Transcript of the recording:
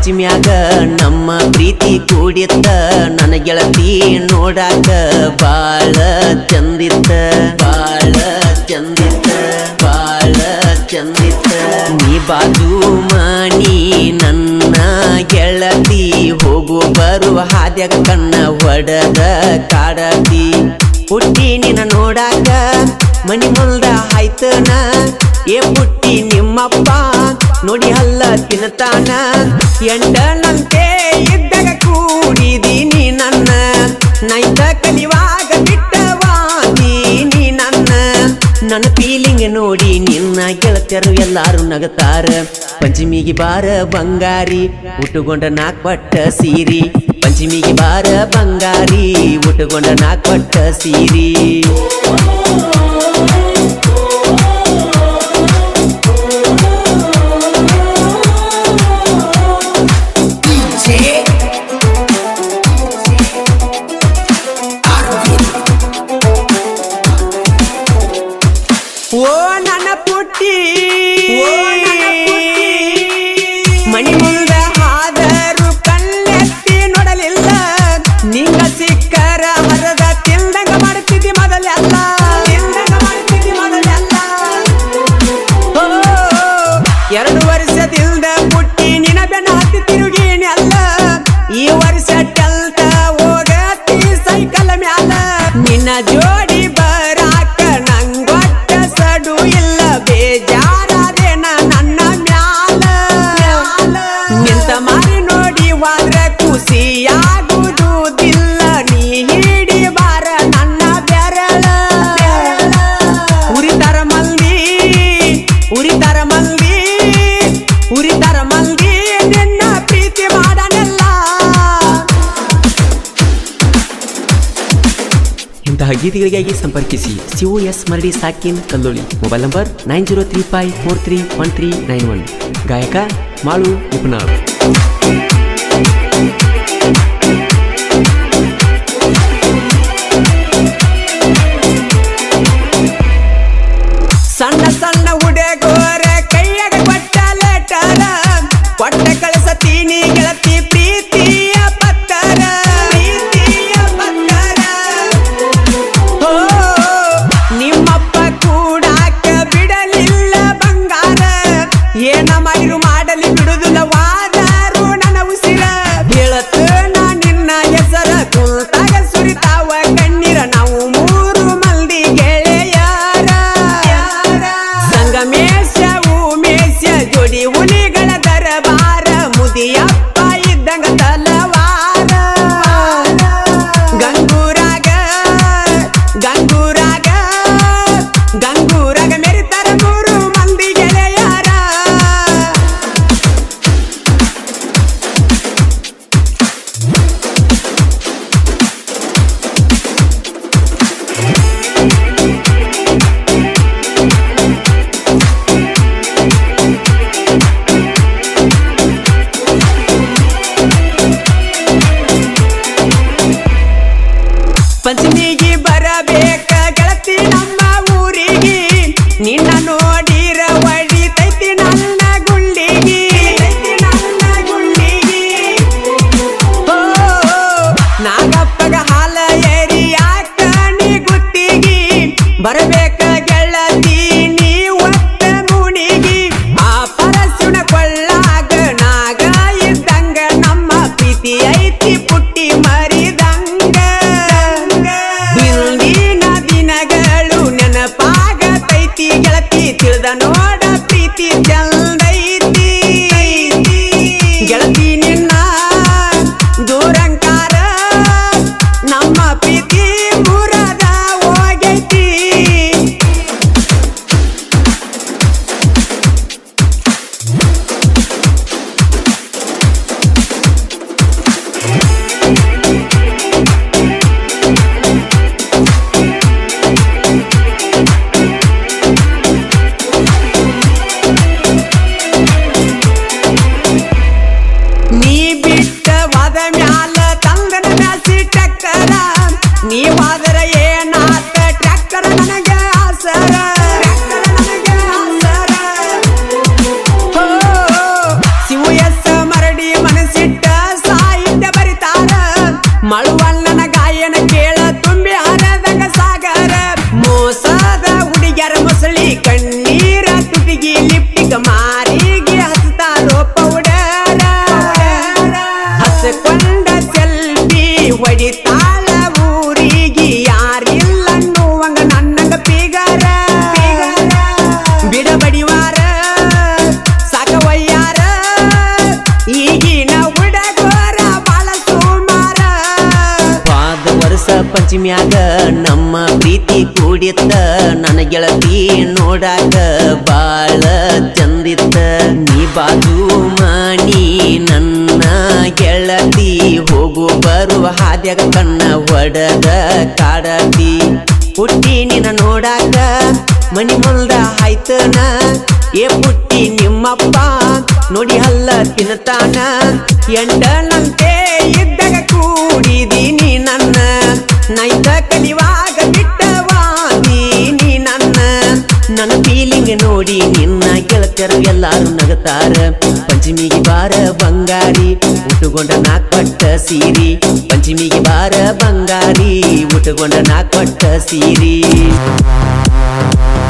ಪಂಚಮ್ಯಾಗ ನಮ್ಮ ಪ್ರೀತಿ ಕೂಡಿತ್ತ ನನ್ನ ಗೆಳತಿ ನೋಡಾಕ ಬಾಳ ಚಂದಿತ್ತ ಬಾಳ ಚಂದಿತ್ತ ಬಾಳ ಚಂದಿತ್ತ ನೀ ಬಾಜು ಮನಿ ನನ್ನ ಗೆಳತಿ ಹೋಗು ಬರುವ ಹಾದ್ಯಾಗ ಕಣ್ಣ ಹೊಡದ ಕಾಡತಿ ಹುಟ್ಟಿ ನಿನ್ನ ನೋಡಾಕ ಮನಿ ಮುಲ್ದ ಆಯ್ತನ ಏ ಪುಟ್ಟಿ ನಿಮ್ಮಪ್ಪ ನೋಡಿ ಹಲ್ಲ ತಿನ್ನತಾನ ಎಂಟನಂತೆ ಇದ್ದಾಗ ಕೂಡಿದೀನಿ ನನ್ನ ನೈತ ಕಲಿವಾಗ ಬಿಟ್ಟವಾದಿ ನೀ ನನ್ನ ನನ್ನ ಫೀಲಿಂಗ್ ನೋಡಿ ನಿನ್ನ ಗೆಳತಿಯರು ಎಲ್ಲಾರು ನಗತಾರ ಪಂಚಮಿಗೆ ಬಾರ ಬಂಗಾರಿ ಉಟ್ಟುಕೊಂಡ ನಾಕ್ ಪಟ್ಟ ಸೀರಿ ಪಂಚಮಿಗೆ ಬಾರ ಬಂಗಾರಿ ಉಟ್ಟುಕೊಂಡ ನಾಕ್ ಪಟ್ಟ ಸೀರಿ ಓ ನನ್ನ ಪುಟ್ಟಿ ಓ ನನ್ನ ಪುಟ್ಟಿ ಮಣಿ ಮುಂದ ಹಾದರು ಕಣ್ಣೆತ್ತಿ ನೋಡಲಿಲ್ಲ ನಿಂಗ ಸಿಕ್ಕರ ಹರದ ತಿಂದಂಗ ಮಾಡ್ತಿದ್ದಿ ಮೊದಲೆಲ್ಲ ತಿಂದಂಗ ಮಾಡ್ತಿದ್ದಿ ಮೊದಲೆಲ್ಲ ಓ, ಎರಡು ವರ್ಷದಿಂದ ಪುಟ್ಟಿ ನಿನ ಬೆನ್ನ ಹತ್ತಿ ತಿರುಗೀನಿ ಅಲ್ಲ ಈ ವರ್ಷ ಟೆಲ್ತ ಹೋಗತಿ ಸೈಕಲ್ ಮ್ಯಾಲ ನಿನ್ನ ಜೋಡಿ ಬರಾಕ ನಂಗೊಟ್ಟ ಸಡು ಇಲ್ಲ ಬೇಜಾರಾದೇನ ನನ್ನ ಮ್ಯಾಲ ನಿಂತ ಮಾರಿ ನೋಡಿ ಹೋದ್ರ ಖುಷಿಯಾಗುವುದಿಲ್ಲ ನೀ ಹಿಡಿ ಬಾರ ನನ್ನ ಬೆರಳ ಉರಿತಾರ ಮಂದಿ ಉರಿತಾರ ಮಂದಿ ಉರಿತಾರ ಮಂದಿ ನಿನ್ನ ಪ್ರೀತಿ ಮಾಡನೆಲ್ಲ ಇಂತಹ ಗೀತೆಗಳಿಗಾಗಿ ಸಂಪರ್ಕಿಸಿ ಸಿಒ ಎಸ್ ಮರಡಿ ಸಾಕಿನ್ Kalloli mobile number nine zero three five four three one three nine one ಗಾಯಕ ಮಾಳು ಉಪನಾಳ್ ಸಣ್ಣ ಸಣ್ಣ ಹುಡುಗೋರ ಕೈಯಾಗ ಕೊಟ್ಟ ಲೆಟರ ಕೊಟ್ಟ ಕಳಿಸತೀನಿ ಗೆಳತಿ ಪ್ರೀತಿಯ ಪತ್ತರ ಪ್ರೀತಿಯ ಪತ್ತರ ಓ ನಿಮ್ಮಪ್ಪ ಕೂಡಾಕ ಬಿಡಲಿಲ್ಲ ಬಂಗಾರ ಏನ ಮಾಡಿರು ಮಾಡಲಿ ಬಿಡುದಿಲ್ಲ ವಾದಾರು ನನ್ನ ಉಸಿರ ಹೇಳತ್ತ ನಾ ನಿನ್ನ ಹೆಸರ ಕುಲ್ತಾಗ ಸುರಿತಾವ ಕಣ್ಣೀರ ನಾವು ಮೂರು ಮಂದಿ ಗೆಳೆಯರ ಸಂಗಮೇಶ ಉಮೇಶ ಜೋಡಿ ಹುಲಿಗಳ ದರಬಾರ ಮುದಿಯಪ್ಪ ಇದ್ದಂಗ ತಲವಾರ ಗಂಗೂರಾಗ ಗಂಗೂರಾಗ ಗಂಗೂರಾಗ ಮೆರಿತಾರ ಮೂರು ಮಂದಿ ಗೆಳೆಯರ ಪಂಚಮಿಗೆ ಬರಬೇಕ ಗೆಳತಿ ನಮ್ಮ ಊರಿಗೆ ನಿನ್ನ ನೋಡಿರ ಒಡಿತೈತಿ ನನ್ನ ಗುಂಡಿಗಿ ನನ್ನ ಗುಂಡಿಗಿ ಓ ನಾಗಪ್ಪಗ ಹಾಲ ಏರಿ ಯಾಕ ನೀ ಗುತ್ತಿಗಿ ಬರಬೇಕ ಗೆಳತಿ ನೀ ಒತ್ತ ಮುಣಿಗಿ ಆ ಪರಶುನ ಕೊಳ್ಳಾಗ ನಾಗ ಇದ್ದಂಗ ನಮ್ಮ ಪ್ರೀತಿ ಐತಿ ಪುಟ್ಟಿ ಮರಿದಂಗ ಹಿಂದಿನ ದಿನಗಳು ನೆನಪಾಗತೈತಿ ಗೆಳತಿ ತಿಳಿದ ನೋಡ ಪ್ರೀತಿ ಚಂದೈತಿ ಗೆಳತಿ ನಿನ್ನ ದೂರಂಕಾರ ನಮ್ಮ ಪ್ರೀತಿ ಮುರದ ಹೋಗೈತಿ ನೀ ಬಿಟ್ಟ ವಾದ ಮ್ಯಾಲ ತಂದನ ಮ್ಯಾಸಿ ಟಕ್ಕರ ನೀ ವಾದರ ಏನಾತ ಟ್ರ್ಯಾಕ್ಟರ್ ನನಗ ಆಸರ ಟ್ರ್ಯಾಕ್ಟರ್ ನನಗ ಆಸರ. ಹೋ, ಶಿವು ಎಸ್ ಮರಡಿ ಮನಸ್ಸ ಪಂಚಮ್ಯಾಗ ನಮ್ಮ ಪ್ರೀತಿ ಕೂಡಿತ್ತ ನನ್ನ ಗೆಳತಿ ನೋಡಾಕ ಬಾಳ ಚಂದಿತ್ತ ನೀ ಬಾಜು ಮಣಿ ನನ್ನ ಗೆಳತಿ ಹೋಗು ಬರುವ ಹಾದ್ಯಾಗ ಕಣ್ಣ ಒಡದ ಕಾಡತಿ ಹುಟ್ಟಿ ನಿನ್ನ ನೋಡಾಕ ಮನಿ ಮುಂದ ಆಯ್ತನ ಏ ಪುಟ್ಟಿ ನಿಮ್ಮಪ್ಪ ನೋಡಿ ಹಲ್ಲ ತಿನ್ನತಾನ ಎಂಟನಂತೆ ಇದ್ದಾಗ ಕೂಡಿದೀನಿ ನನ್ನ ನೈತ ಕಲಿವಾಗ ಬಿಟ್ಟವಾದಿ ನೀ ನನ್ನ ನನ್ನ ಫೀಲಿಂಗ್ ನೋಡಿ ನಿನ್ನ ಗೆಳತಿಯರು ಎಲ್ಲಾರು ನಗತಾರ ಪಂಚಮಿಗೆ ಬಾರ ಬಂಗಾರಿ ಉಟ್ಟುಕೊಂಡ ನಾಲ್ಕೊಟ್ಟ ಸೀರಿ ಪಂಚಮಿಗೆ ಬಾರ ಬಂಗಾರಿ ಉಟ್ಟುಕೊಂಡ ನಾಲ್ಕೊಟ್ಟ ಸೀರಿ